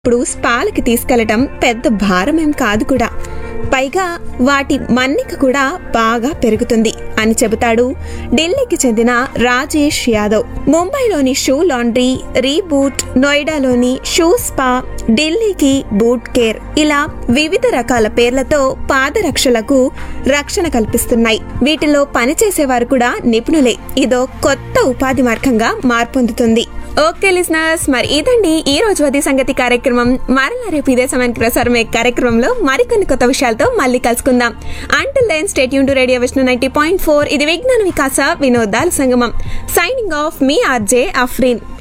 ఇప్పుడు స్పాలకి తీసుకెళ్లటం పెద్ద భారమేం కాదు కూడా పైగా వాటి మన్నిక కూడా బాగా పెరుగుతుంది అని చెబుతాడు ఢిల్లీకి చెందిన రాజేష్ యాదవ్ ముంబైలోని షూ లాండ్రీ రీబూట్ నోయిడాలోని షూ స్పా ఢిల్లీకి బూట్ కేర్ ఇలా వివిధ రకాల పేర్లతో పాదరక్షలకు రక్షణ కల్పిస్తున్నాయి వీటిలో పనిచేసేవారు కూడా నిపుణులే ఇదో కొత్త ఉపాధి మార్గంగా మార్పొందుతుంది ఓకే లిసనర్స్ మరి ఇదండి ఈ రోజు అది సంగతి కార్యక్రమం మరలా రేపు ఇదే సమయానికి ప్రసారమయ్యే కార్యక్రమంలో మరికొన్ని కొత్త విషయాలతో మళ్ళీ కలుసుకుందాం అంటిల్ దెన్ స్టేట్ యూన్ to radio Vishnu ninety point four ఇది విజ్ఞాన వికాస వినోదాల సంగమం సైనింగ్ ఆఫ్ మీ ఆర్జే అఫ్రీన్